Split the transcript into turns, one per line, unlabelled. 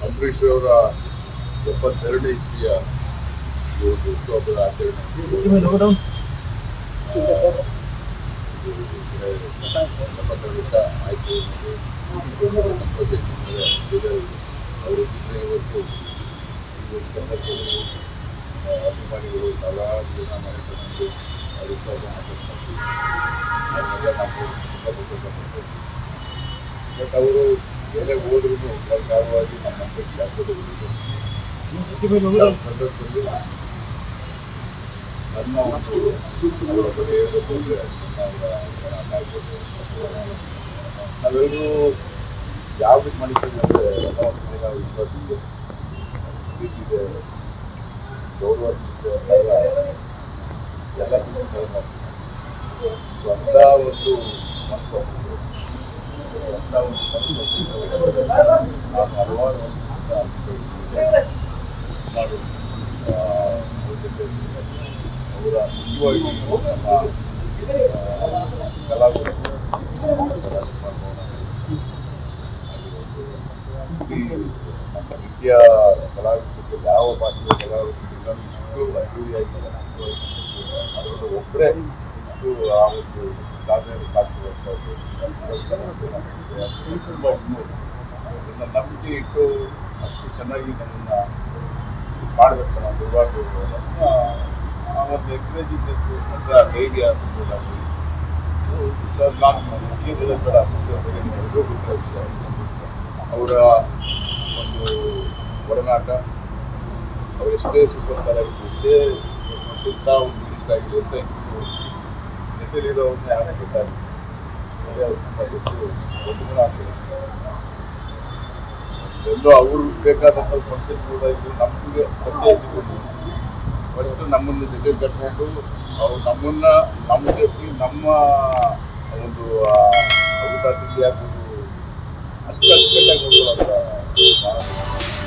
ಅಂಬರೀಷ್ ಅವರ ಎಪ್ಪತ್ತೆರಡನೇ ಇಸ್ವಿಯ ಈ ಒಂದು ಹುಟ್ಟುಹಬ್ಬದ ಆಚರಣೆ ಇದು ಎಪ್ಪತ್ತೆರಡು ವರ್ಷ ಆಯಿತು ಅನ್ನೋದು ಸಂತೋಷ ಇದೆ. ಬೇಜಾರು ಇದೆ. ಅವರು ಇದ್ರೆ ಇವತ್ತು ಈ ಒಂದು ಸಂದರ್ಭದಲ್ಲಿ ಆ, ಅಭಿಮಾನಿಗಳು ಸಾವಿರಾರು ಜನ ಮನೆ ಬಂದು ವಿಶ್ವಾಸ ಮಾತಾಡ್ತಾರೆ ಅವನ್ನೆಲ್ಲ ನಾವು ತುಂಬ ಸಂತೋಷಪಡ್ತೇವೆ ಬಟ್ ಅವರು ಬೇರೆ ಹೋದ್ರೂ ಪ್ರಕಾರವಾಗಿ ನಮ್ಮ ಮನಸ್ಸಿಗೆ ಶಾಶ್ವತಗೊಂಡಿದೆ ಸಂದರ್ಭದಲ್ಲಿ ನನ್ನ ಒಂದು ಅವರ ಬಗ್ಗೆ ಹೇಳಬೇಕು ಅಂದರೆ ನನ್ನ ಅವರ ಅಣ್ಣ ಆಗ್ಬೋದು ನಾವೆಲ್ಲರೂ ಯಾವ್ದಕ್ಕೆ ಮಾಡಿದ್ದೀವಿ ಅಂದರೆ ಎಲ್ಲ ಒಂದು ಮೇಲೆ ನಾವು ವಿಶ್ವಾಸ ಇದೆ ಪ್ರೀತಿ ಇದೆ ಗೌರವ ಇದೆ ಎಲ್ಲ ಎಲ್ಲ ಕೆಲಸ ಮಾಡ್ತೀವಿ ಸೊ ಅಂಥ ಒಂದು ಮನಸ್ಸು ಅವ್ರದ್ದು. ಅಂಥ ಒಂದು ಮನಸ್ಸು ನಾನು ಹಲವಾರು ವರ್ಷದಿಂದ ಅನ್ಕೊಂಡಿದ್ದೆ. ಸುಮಾರು ಆ, ಅವ್ರ ಜೊತೆ ಅವರ ನಿಜವಾಗಿ ನಮ್ಮ ಆ, ಕಲಾವಿದರು ರಾಜ್ಕುಮಾರ್ ಮೋಹನ್ ಆಗಿರ್ಬೋದು. ಇಡೀ ನಮ್ಮ ನಿತ್ಯ ಕಲಾವಿದರಿಗೆ ಯಾವ ಭಾಷೆಯ ಕಲಾವಿದರಿಗಿಂತ ಇಷ್ಟು ಅದ್ದೂರಿಯಾಗಿ ಅದರಲ್ಲೂ ಒಬ್ಬರೇ ಇಷ್ಟು ಆ ಒಂದು ಸಾಧನೆ ಸಾಧಿಸುವಂಥದ್ದು ತುಂಬ ಇನ್ನೂ ಅದನ್ನ ನಂಬಿಕೆ ಇಟ್ಟು ಅಷ್ಟು ಚೆನ್ನಾಗಿ ನಮ್ಮನ್ನ ಮಾಡಬೇಕು ನಾವು ದುರ್ವಾಡು ಆ ಒಂದು ಎಂಕರೇಜಿಂಗ್ ಮತ್ತು ಆ ಧೈರ್ಯ ತುಂಬೋದಾಗಲಿ ಸರ್ ನಾನು ಜೀವನದ ಬೇಡ ಮುಂದೆ ಹೋಗಿ ನೀವು ಎಲ್ರೂ ಬಿಟ್ಟರೆ ವಿಷಯ. ಅವರ ಒಂದು ಒಡನಾಟ ಅವರು ಎಷ್ಟೇ ಸೂಪರ್ ಸ್ಟಾರ್ ಆಗಿದ್ರು ಎಷ್ಟೇ ಎಂಥ ಒಂದು ಮಿನಿಸ್ಟರ್ ಆಗಿದ್ರು ಅಂತ ಇದ್ರು ಜೊತೆಲಿರೋವ್ರನ್ನೇ ಯಾರೇ ಗೊತ್ತಾಗಿತ್ತು ಅದೇ ಅವ್ರು ತುಂಬ ಹೆಚ್ಚು ಒತ್ತಡ ಆಗ್ತದೆ ಎಲ್ಲೋ ಅವ್ರು ಬೇಕಾದಂಥ ಫಂಕ್ಷನ್ ಕೂಡ ಇದು ನಮಗೆ ಪರಿಚಯ ಇದ್ದಿದ್ದು ಫಸ್ಟ್ ನಮ್ಮನ್ನು ಜೊತೆ ಕಟ್ಕೊಂಡು ಅವ್ರು ನಮ್ಮನ್ನ ನಮ್ಮ ಸೇಫ್ಟಿ ನಮ್ಮ ಒಂದು ಆ, ಊಟ ತಿಂಡಿ ಆಗ್ಬೋದು ಅಷ್ಟು ಅಚ್ಚುಕಟ್ಟಾಗಿ ನೋಡ್ಕೊಳ್ಳೋಂಥ